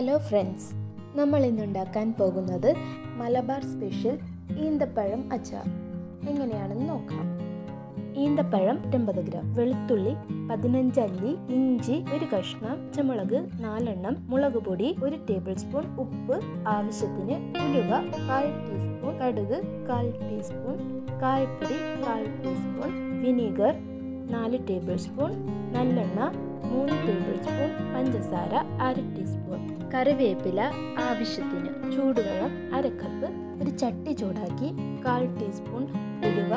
hello friends നമ്മൾ ഇന്നുണ്ടാക്കാൻ പോകുന്നത് Malabar special ഈന്തപ്പഴം അച്ചാർ എങ്ങനെയാണെന്ന് നോക്കാം ഈന്തപ്പഴം അമ്പത് ഗ്രാം വെളുത്തുള്ളി പതിനഞ്ച് അല്ലി ഇഞ്ചി ഒരു കഷ്ണം പച്ചമുളക് നാലെണ്ണം മുളക് പൊടി ഒരു ടേബിൾ സ്പൂൺ ഉപ്പ് ആവശ്യത്തിന് ഉലുവ കാൽ ടീസ്പൂൺ കടുക് കാൽ ടീസ്പൂൺ കായപ്പൊടി കാൽ ടീസ്പൂൺ വിനീഗർ നാല് ടേബിൾ സ്പൂൺ നല്ലെണ്ണ മൂന്ന് ടേബിൾ സ്പൂൺ പഞ്ചസാര അര ടീസ്പൂൺ കറിവേപ്പില ആവശ്യത്തിന് ചൂടുവെള്ളം അര കപ്പ് ഒരു ചട്ടി ചൂടാക്കി കാൽ ടീസ്പൂൺ ഉലുവ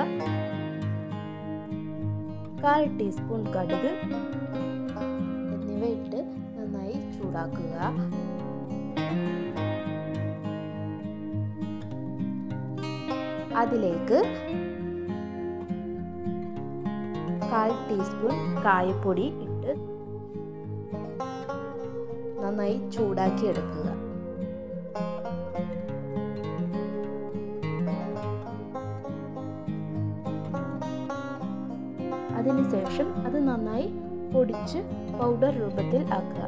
കാൽ ടീസ്പൂൺ കടുക് എന്നിവ ഇട്ട് നന്നായി ചൂടാക്കുക അതിലേക്ക് കാൽ ടീസ്പൂൺ കായപ്പൊടി ഇട്ട് നന്നായി ചൂടാക്കി എടുക്കുക അതിനുശേഷം അത് നന്നായി പൊടിച്ച് പൗഡർ രൂപത്തിൽ ആക്കുക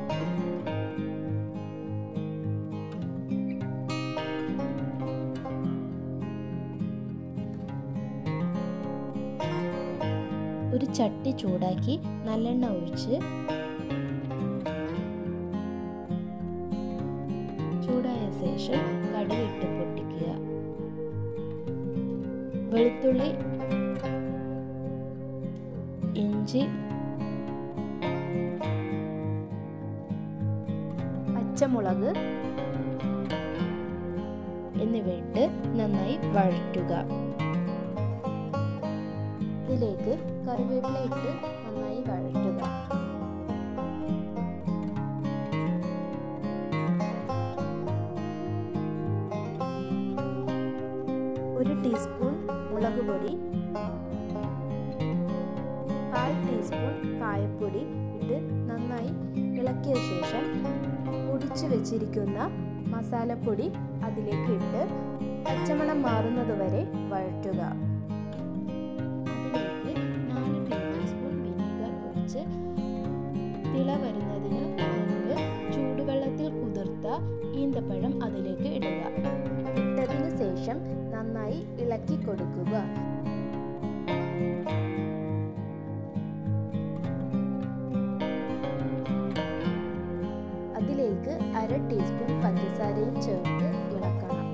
ഒരു ചട്ടി ചൂടാക്കി നല്ലെണ്ണ ഒഴിച്ച് ചൂടായ ശേഷം കടുകിട്ട് പൊട്ടിക്കുക വെളുത്തുള്ളി ഇഞ്ചി പച്ചമുളക് എന്നിവയിട്ട് നന്നായി വഴറ്റുക ഇതിലേക്ക് കറിവേപ്പില ഇട്ട് നന്നായി വഴറ്റുക ഒരു ടീസ്പൂൺ മുളക് പൊടി കാൽ ടീസ്പൂൺ കായപ്പൊടി ഇട്ട് നന്നായി ഇളക്കിയ ശേഷം പൊടിച്ചു വെച്ചിരിക്കുന്ന മസാലപ്പൊടി അതിലേക്ക് ഇട്ട് പച്ചമണം മാറുന്നത് വരെ വഴറ്റുക അതിലേക്ക് നാല് ടേബിൾ സ്പൂൺ വിനീഗർ ഒഴിച്ച് തിള വരുന്നതിന് മുൻപ് ചൂടുവെള്ളത്തിൽ കുതിർത്ത ഈന്തപ്പഴം അതിലേക്ക് ഇടുക ഇട്ടതിന് ശേഷം നന്നായി ഇളക്കി കൊടുക്കുക അതിലേക്ക് അര ടീസ്പൂൺ പഞ്ചസാരയും ചേർത്ത് ഇളക്കണം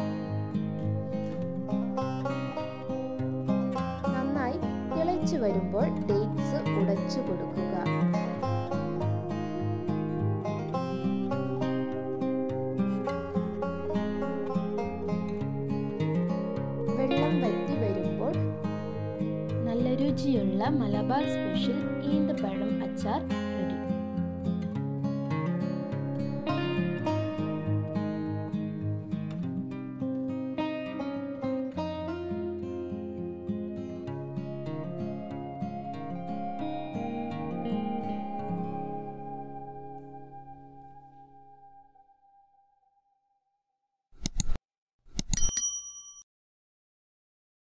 നന്നായി തിളച്ചു വരുമ്പോൾ ഡേറ്റ്സ് ഉടച്ചു കൊടുക്കുക വെള്ളം വറ്റി വരുമ്പോൾ നല്ല രുചിയുള്ള മലബാർ സ്പെഷ്യൽ ഈന്തപ്പഴം അച്ചാർ